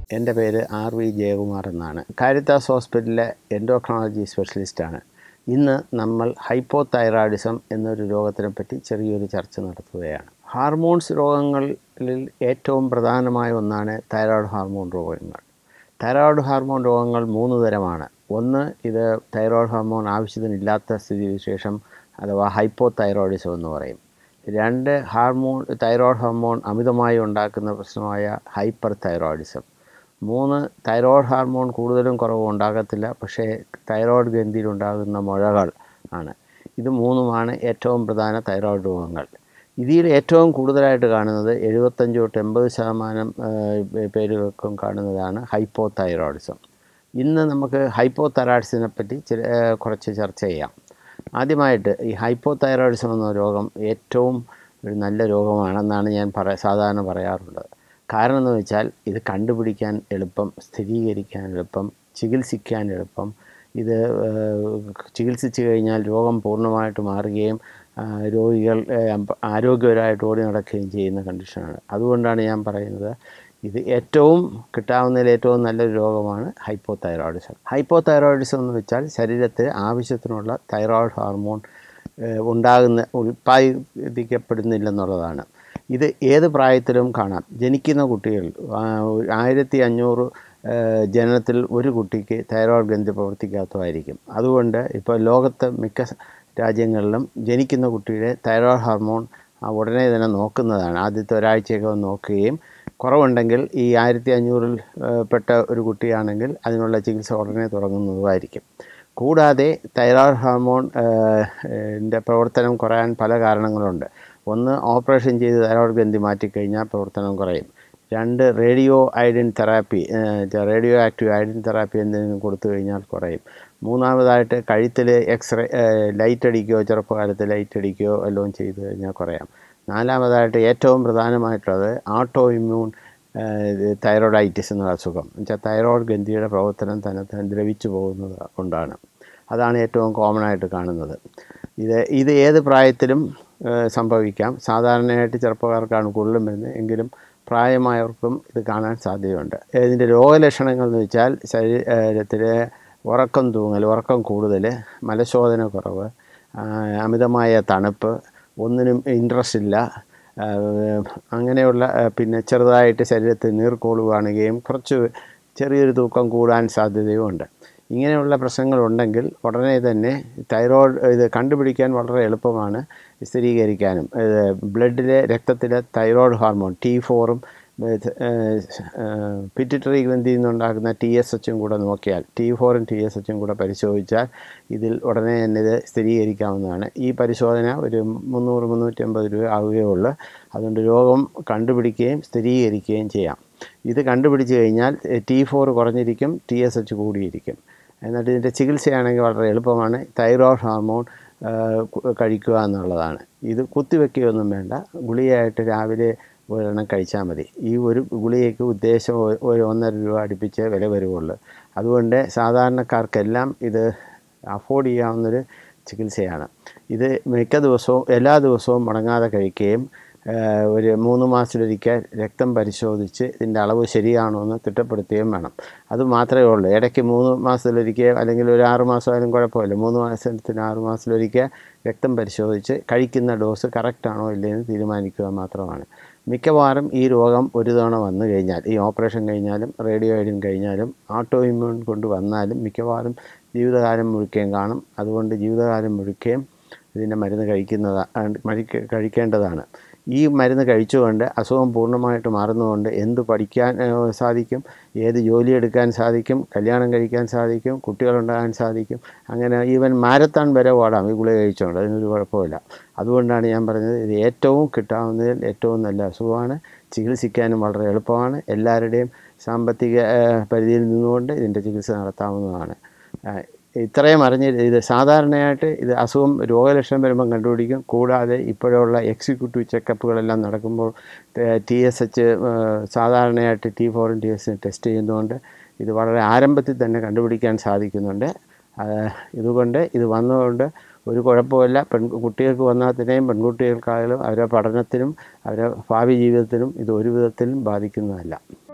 എൻ്റെ പേര് R V Jayakumar എന്നാണ് കാരിത്താസ് ഹോസ്പിറ്റലിലെ എൻഡോക്രോളജി സ്പെഷ്യലിസ്റ്റാണ് ഇന്ന് നമ്മൾ ഹൈപ്പോ തൈറോയിഡിസം എന്നൊരു രോഗത്തിനെ പറ്റി ചെറിയൊരു ചർച്ച നടത്തുകയാണ് ഹാർമോൺസ് രോഗങ്ങളിൽ ഏറ്റവും പ്രധാനമായ ഒന്നാണ് തൈറോയ്ഡ് ഹാർമോൺ രോഗങ്ങൾ തൈറോയ്ഡ് ഹാർമോൺ രോഗങ്ങൾ മൂന്ന് തരമാണ് ഒന്ന് ഇത് തൈറോയ്ഡ് ഹാർമോൺ ആവശ്യത്തിനില്ലാത്ത സ്ഥിതിവിശേഷം അഥവാ ഹൈപ്പോ തൈറോയിഡിസം എന്ന് പറയും രണ്ട് ഹാർമോൺ തൈറോയ്ഡ് ഹോർമോൺ അമിതമായി ഉണ്ടാക്കുന്ന പ്രശ്നമായ ഹൈപ്പർ തൈറോയിഡിസം മൂന്ന് തൈറോയ്ഡ് ഹാർമോൺ കൂടുതലും കുറവും ഉണ്ടാകത്തില്ല പക്ഷേ തൈറോയ്ഡ് ഗ്രന്ഥിയിലുണ്ടാകുന്ന മുഴകൾ ആണ് ഇത് മൂന്നുമാണ് ഏറ്റവും പ്രധാന തൈറോയ്ഡ് രോഗങ്ങൾ ഇതിൽ ഏറ്റവും കൂടുതലായിട്ട് കാണുന്നത് എഴുപത്തഞ്ച് തൊട്ട് എൺപത് ശതമാനം പേരുകൾക്കും കാണുന്നതാണ് ഹൈപ്പോ തൈറോയിഡിസം ഇന്ന് നമുക്ക് ഹൈപ്പോ തൈറോയിഡ്സിനെ പറ്റി ചില കുറച്ച് ചർച്ച ചെയ്യാം ആദ്യമായിട്ട് ഈ ഹൈപ്പോ തൈറോയിഡിസം എന്ന രോഗം ഏറ്റവും ഒരു നല്ല രോഗമാണെന്നാണ് ഞാൻ പറ സാധാരണ പറയാറുള്ളത് കാരണം എന്ന് വെച്ചാൽ ഇത് കണ്ടുപിടിക്കാൻ എളുപ്പം സ്ഥിരീകരിക്കാൻ എളുപ്പം ചികിത്സിക്കാൻ എളുപ്പം ഇത് ചികിത്സിച്ച് കഴിഞ്ഞാൽ രോഗം പൂർണ്ണമായിട്ട് മാറുകയും രോഗികൾ ആരോഗ്യപരമായിട്ട് ഓടി നടക്കുകയും ചെയ്യുന്ന കണ്ടീഷനാണ് അതുകൊണ്ടാണ് ഞാൻ പറയുന്നത് ഇത് ഏറ്റവും കിട്ടാവുന്നതിൽ ഏറ്റവും നല്ലൊരു രോഗമാണ് ഹൈപ്പോ തൈറോയിഡിസം ഹൈപ്പോ തൈറോയിഡിസം എന്ന് വെച്ചാൽ ശരീരത്തിൽ ആവശ്യത്തിനുള്ള തൈറോയ്ഡ് ഹാർമോൺ ഉണ്ടാകുന്ന ഉൽപ്പാദിപ്പിക്കപ്പെടുന്നില്ലെന്നുള്ളതാണ് ഇത് ഏത് പ്രായത്തിലും കാണാം ജനിക്കുന്ന കുട്ടികൾ ആയിരത്തി അഞ്ഞൂറ് ജനനത്തിൽ ഒരു കുട്ടിക്ക് തൈറോയ്ഡ് ഗ്രന്ഥി പ്രവർത്തിക്കാത്തതായിരിക്കും അതുകൊണ്ട് ഇപ്പോൾ ലോകത്തെ മിക്ക രാജ്യങ്ങളിലും ജനിക്കുന്ന കുട്ടിയുടെ തൈറോയ്ഡ് ഹാർമോൺ ഉടനെ തന്നെ നോക്കുന്നതാണ് ആദ്യത്തെ ഒരാഴ്ചയൊക്കെ നോക്കുകയും കുറവുണ്ടെങ്കിൽ ഈ ആയിരത്തി അഞ്ഞൂറിൽ പെട്ട ഒരു കുട്ടിയാണെങ്കിൽ അതിനുള്ള ചികിത്സ ഉടനെ തുടങ്ങുന്നതുമായിരിക്കും കൂടാതെ തൈറോയ്ഡ് ഹാർമോൺ ൻ്റെ പ്രവർത്തനം കുറയാൻ പല കാരണങ്ങളുണ്ട് ഒന്ന് ഓപ്പറേഷൻ ചെയ്ത് തൈറോയ്ഡ് ഗ്രന്ഥി മാറ്റിക്കഴിഞ്ഞാൽ പ്രവർത്തനം കുറയും രണ്ട് radio iodine therapy radioactive iodine therapy എന്തെങ്കിലും കൊടുത്തു കഴിഞ്ഞാൽ കുറയും മൂന്നാമതായിട്ട് കഴുത്തിൽ എക്സ്റേ ലൈറ്റ് അടിക്കുകയോ ചെറുപ്പകാലത്ത് ലൈറ്റ് അടിക്കുകയോ വല്ലതും ചെയ്തു കഴിഞ്ഞാൽ കുറയാം നാലാമതായിട്ട് ഏറ്റവും പ്രധാനമായിട്ടുള്ളത് ആട്ടോ ഇമ്മ്യൂൺ തൈറോയിഡൈറ്റിസ് എന്ന അസുഖം എന്നുവെച്ചാൽ തൈറോയ്ഡ് ഗ്രന്ഥിയുടെ പ്രവർത്തനം തന്നെ ദ്രവിച്ചു പോകുന്നത് കൊണ്ടാണ് അതാണ് ഏറ്റവും കോമൺ ആയിട്ട് കാണുന്നത് ഇത് ഇത് ഏത് പ്രായത്തിലും സംഭവിക്കാം സാധാരണയായിട്ട് ചെറുപ്പക്കാർക്കാണ് കൂടുതലും വരുന്നത് എങ്കിലും പ്രായമായവർക്കും ഇത് കാണാൻ സാധ്യതയുണ്ട് ഇതിൻ്റെ രോഗലക്ഷണങ്ങൾ എന്ന് വെച്ചാൽ ശരീരത്തിലെ ഉറക്കം തൂങ്ങൽ ഉറക്കം കൂടുതൽ മലശോധന കുറവ് അമിതമായ തണുപ്പ് ഒന്നിനും ഇൻട്രസ്റ്റ് ഇല്ല അങ്ങനെയുള്ള പിന്നെ ചെറുതായിട്ട് ശരീരത്തിൽ നീർക്കോള് കാണുകയും കുറച്ച് ചെറിയൊരു തൂക്കം കൂടാൻ സാധ്യതയുമുണ്ട് ഇങ്ങനെയുള്ള പ്രശ്നങ്ങളുണ്ടെങ്കിൽ ഉടനെ തന്നെ തൈറോയ്ഡ് ഇത് കണ്ടുപിടിക്കാൻ വളരെ എളുപ്പമാണ് സ്ഥിരീകരിക്കാനും ബ്ലഡിലെ രക്തത്തിലെ തൈറോയ്ഡ് ഹാർമോൺ ടി ഫോറും പിറ്റിറ്ററി ഗ്രന്ഥിയിൽ നിന്നുണ്ടാകുന്ന ടി എസ് എച്ചും കൂടെ നോക്കിയാൽ ടി ഫോറും ടി എസ് എച്ചും കൂടെ പരിശോധിച്ചാൽ ഇതിൽ ഉടനെ തന്നെ ഇത് സ്ഥിരീകരിക്കാവുന്നതാണ് ഈ പരിശോധന ഒരു മുന്നൂറ് മുന്നൂറ്റി അമ്പത് രൂപ ആവുകയുള്ളൂ അതുകൊണ്ട് രോഗം കണ്ടുപിടിക്കുകയും സ്ഥിരീകരിക്കുകയും ചെയ്യാം ഇത് കണ്ടുപിടിച്ച് കഴിഞ്ഞാൽ ടി ഫോർ കുറഞ്ഞിരിക്കും ടി എസ് എച്ച് കൂടിയിരിക്കും എന്നിട്ട് ഇതിൻ്റെ ചികിത്സയാണെങ്കിൽ വളരെ എളുപ്പമാണ് തൈറോയ്ഡ് ഹാർമോൺ കഴിക്കുക എന്നുള്ളതാണ് ഇത് കുത്തിവെക്കുകയൊന്നും വേണ്ട ഗുളികയായിട്ട് രാവിലെ ഒരെണ്ണം കഴിച്ചാൽ മതി ഈ ഒരു ഗുളികയ്ക്ക് ഉദ്ദേശം ഒരു ഒന്നര രൂപ അടുപ്പിച്ച് വില വരുവുള്ളൂ അതുകൊണ്ട് സാധാരണക്കാർക്കെല്ലാം ഇത് അഫോർഡ് ചെയ്യാവുന്നൊരു ചികിത്സയാണ് ഇത് മിക്ക ദിവസവും എല്ലാ ദിവസവും മുടങ്ങാതെ കഴിക്കുകയും ഒരു മൂന്ന് മാസത്തിലൊരിക്കൽ രക്തം പരിശോധിച്ച് ഇതിൻ്റെ അളവ് ശരിയാണോ എന്ന് തിട്ടപ്പെടുത്തുകയും വേണം അത് മാത്രമേ ഉള്ളൂ ഇടയ്ക്ക് മൂന്ന് മാസത്തിലൊരിക്കൽ അല്ലെങ്കിൽ ഒരു ആറ് മാസമായാലും കുഴപ്പമില്ല മൂന്ന് മാസത്തിന് ആറ് മാസത്തിലൊരിക്കൽ രക്തം പരിശോധിച്ച് കഴിക്കുന്ന ഡോസ് കറക്റ്റാണോ ഇല്ലയെന്ന് തീരുമാനിക്കുക മാത്രമാണ് മിക്കവാറും ഈ രോഗം ഒരു തവണ വന്നു കഴിഞ്ഞാൽ ഈ ഓപ്പറേഷൻ കഴിഞ്ഞാലും റേഡിയോ ഐഡിൻ കഴിഞ്ഞാലും ആട്ടോ ഇമ്മ്യൂൺ കൊണ്ട് വന്നാലും മിക്കവാറും ജീവിതകാലം മുഴുക്കുകയും കാണും അതുകൊണ്ട് ജീവിതകാലം മുഴുക്കുകയും ഇതിൻ്റെ മരുന്ന് കഴിക്കുന്നതാണ് കഴിക്കേണ്ടതാണ് ഈ മരുന്ന് കഴിച്ചുകൊണ്ട് അസുഖം പൂർണ്ണമായിട്ട് മാറുന്നതുകൊണ്ട് എന്ത് പഠിക്കാൻ സാധിക്കും ഏത് ജോലി എടുക്കാൻ സാധിക്കും കല്യാണം കഴിക്കാൻ സാധിക്കും കുട്ടികളുണ്ടാകാൻ സാധിക്കും അങ്ങനെ ഈവൻ മാരത്താൻ വരെ ഓടാം ഈ ഗുളിക കഴിച്ചുകൊണ്ട് അതിനൊരു കുഴപ്പമില്ല അതുകൊണ്ടാണ് ഞാൻ പറഞ്ഞത് ഇത് ഏറ്റവും കിട്ടാവുന്നതിൽ ഏറ്റവും നല്ല അസുഖമാണ് ചികിത്സിക്കാനും വളരെ എളുപ്പമാണ് എല്ലാവരുടെയും സാമ്പത്തിക പരിധിയിൽ നിന്നുകൊണ്ട് ഇതിൻ്റെ ചികിത്സ നടത്താവുന്നതാണ് ഇത്രയും അറിഞ്ഞ് ഇത് സാധാരണയായിട്ട് ഇത് അസുഖം രോഗലക്ഷണം വരുമ്പം കണ്ടുപിടിക്കും കൂടാതെ ഇപ്പോഴുള്ള എക്സിക്യൂട്ടീവ് ചെക്കപ്പുകളെല്ലാം നടക്കുമ്പോൾ ടി എസ് എച്ച് സാധാരണയായിട്ട് ടി ഫോറും ടി എസ് ടെസ്റ്റ് ചെയ്യുന്നതുകൊണ്ട് ഇത് വളരെ ആരംഭത്തിൽ തന്നെ കണ്ടുപിടിക്കാൻ സാധിക്കുന്നുണ്ട് ഇതുകൊണ്ട് ഇത് വന്നതുകൊണ്ട് ഒരു കുഴപ്പമില്ല പെൺ കുട്ടികൾക്ക് വന്നാൽ തന്നെയും പെൺകുട്ടികൾക്കായാലും അവരുടെ പഠനത്തിനും അവരുടെ ഭാവി ജീവിതത്തിനും ഇത് ഒരു വിധത്തിലും ബാധിക്കുന്നതല്ല